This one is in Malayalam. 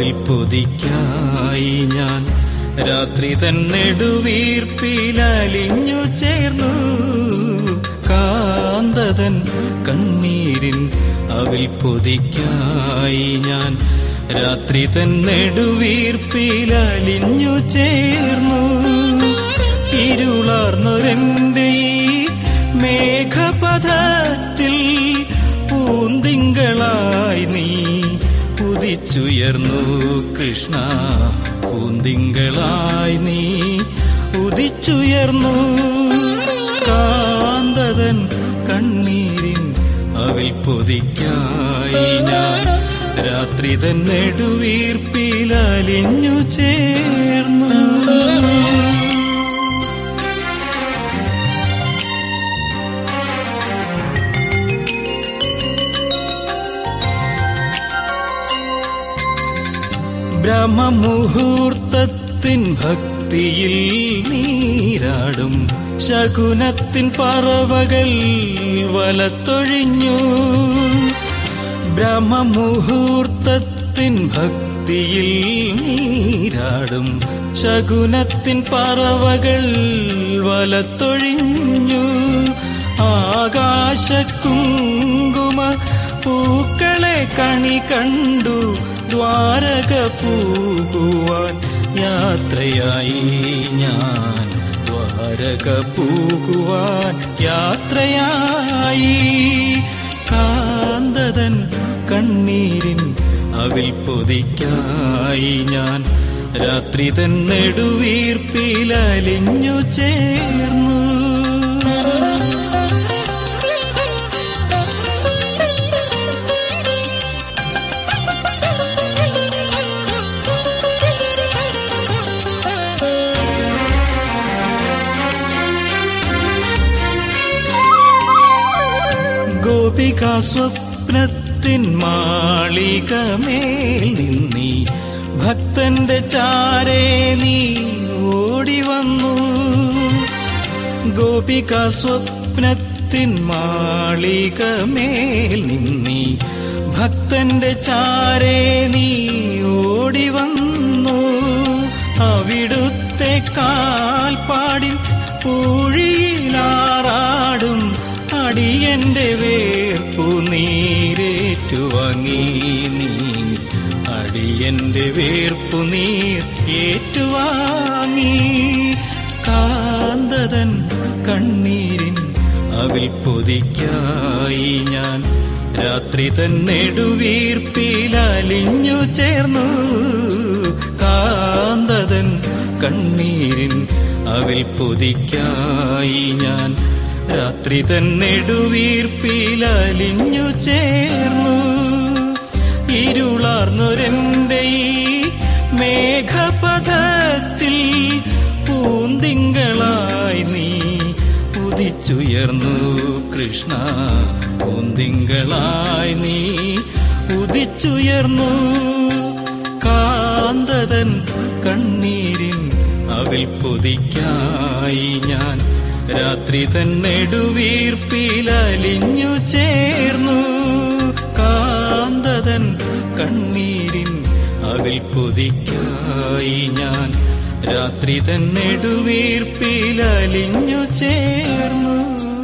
അവിൽ പൊതിക്കായി ഞാൻ രാത്രി തന്നെടുവീർപ്പിലലിഞ്ഞു ചേർന്നു കാന്തതൻ കണ്ണീരിൻ അവിൽ പൊതിക്കായി ഞാൻ രാത്രി തന്നെടുവീർപ്പിലലിഞ്ഞു ചേർന്നു ഇരുളാർന്നൊരെന്റെ ഈ മേഘപഥത്തിൽ പൂന്തിങ്കളായി നീ ഉദിച്ചുയർന്നു കൃഷ്ണ പൂന്തിങ്കളായി നീ ഉദിച്ചുയർന്നു കാന്തതൻ കണ്ണീരിൻ അവിൽ പൊതിക്കായി ഞാൻ രാത്രി തന്നെടുവീർപ്പിലലിഞ്ഞു ചേർന്നു ബ്രഹ്മമുഹൂർത്തത്തിൻ ഭക്തിയിൽ നീരാടും ശകുനത്തിൻ പറവകൾ വലത്തൊഴിഞ്ഞു ബ്രഹ്മമുഹൂർത്തത്തിൻ ഭക്തിയിൽ നീരാടും ശകുനത്തിൻ പറവകൾ വലത്തൊഴിഞ്ഞു ആകാശക്കുങ്കുമ പൂക്കളെ കണി കണ്ടു ദ്വാരക പൂകുവാൻ യാത്രയായി ഞാൻ ദ്വാരക പൂകുവാൻ യാത്രയായി കാന്തതൻ കണ്ണീരിൻ അവിൽ പൊതിക്കായി ഞാൻ രാത്രി തന്നെടുവീർപ്പിലലിഞ്ഞു ചേർന്നു ഗോപിക സ്വപ്നത്തിൻ മാളികമേൽ നിന്നീ ഭക്തന്റെ ചാരേ നീ ഓടി വന്നു ഗോപിക സ്വപ്നത്തിൻ മാളികമേൽ നിന്നീ ഭക്തന്റെ ചാരേ നീ ഓടി വന്നു അവിടുത്തെ കാൽപ്പാടിൽ പൂഴിയിലാറാടും അടിയന്റെ വേർപ്പു നീരേറ്റുവാങ്ങി നീ അടിയന്റെ വേർപ്പു നീർ ഏറ്റുവാങ്ങി കാന്തതൻ കണ്ണീരിൻ അവിൽ പൊതിക്കായി ഞാൻ രാത്രി തന്നെടുവീർപ്പിലലിഞ്ഞു ചേർന്നു കാന്തതൻ കണ്ണീരിൻ അവിൽ പൊതിക്കായി ഞാൻ രാത്രി തന്നെടുവീർപ്പിലലിഞ്ഞു ചേർന്നു ഇരുളാർന്നൊരെന്റെ ഈ മേഘപഥത്തിൽ പൂന്തിങ്കളായി നീ ഉദിച്ചുയർന്നു കൃഷ്ണ പൂന്തിങ്കളായി നീ ഉദിച്ചുയർന്നു കാന്തതൻ കണ്ണീരിൻ അവിൽ പൊതിക്കായി ഞാൻ രാത്രി തന്നെടുവീർപ്പിലലിഞ്ഞു ചേർന്നു കാന്തതൻ കണ്ണീരിൻ അവിൽ പൊതിക്കായി ഞാൻ രാത്രി തന്നെടുവീർപ്പിലലിഞ്ഞു ചേർന്നു